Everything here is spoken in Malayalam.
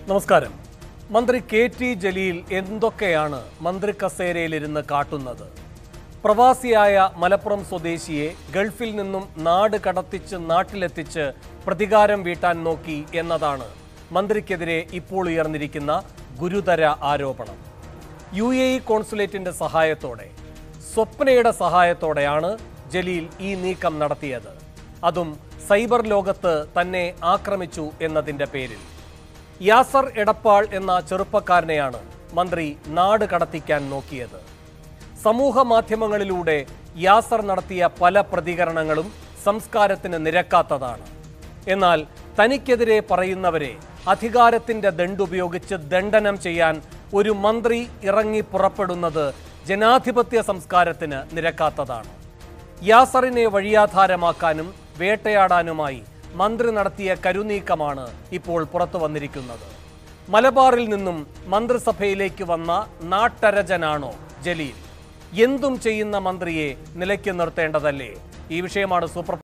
നമസ്കാരം മന്ത്രി കെ ടി ജലീൽ എന്തൊക്കെയാണ് മന്ത്രി കസേരയിലിരുന്ന് കാട്ടുന്നത് പ്രവാസിയായ മലപ്പുറം സ്വദേശിയെ ഗൾഫിൽ നിന്നും നാട് കടത്തിച്ച് നാട്ടിലെത്തിച്ച് പ്രതികാരം വീട്ടാൻ നോക്കി എന്നതാണ് മന്ത്രിക്കെതിരെ ഇപ്പോൾ ഉയർന്നിരിക്കുന്ന ഗുരുതര ആരോപണം യു എ ഇ കോൺസുലേറ്റിന്റെ സഹായത്തോടെ സ്വപ്നയുടെ സഹായത്തോടെയാണ് ജലീൽ ഈ നീക്കം നടത്തിയത് അതും സൈബർ ലോകത്ത് തന്നെ ആക്രമിച്ചു എന്നതിന്റെ പേരിൽ യാസർ എടപ്പാൾ എന്ന ചെറുപ്പക്കാരനെയാണ് മന്ത്രി നാട് കടത്തിക്കാൻ നോക്കിയത് സമൂഹ മാധ്യമങ്ങളിലൂടെ യാസർ നടത്തിയ പല പ്രതികരണങ്ങളും സംസ്കാരത്തിന് നിരക്കാത്തതാണ് എന്നാൽ തനിക്കെതിരെ പറയുന്നവരെ അധികാരത്തിന്റെ ദണ്ടുപയോഗിച്ച് ദണ്ഡനം ചെയ്യാൻ ഒരു മന്ത്രി ഇറങ്ങി പുറപ്പെടുന്നത് ജനാധിപത്യ സംസ്കാരത്തിന് നിരക്കാത്തതാണ് യാസറിനെ വഴിയാധാരമാക്കാനും വേട്ടയാടാനുമായി മന്ത്രി നടത്തിയ കരുനീക്കമാണ് ഇപ്പോൾ പുറത്തു വന്നിരിക്കുന്നത് മലബാറിൽ നിന്നും മന്ത്രിസഭയിലേക്ക് വന്ന നാട്ടരജനാണോ ജലീൽ എന്തും ചെയ്യുന്ന മന്ത്രിയെ നിലയ്ക്ക് നിർത്തേണ്ടതല്ലേ ഈ വിഷയമാണ് സൂപ്പർ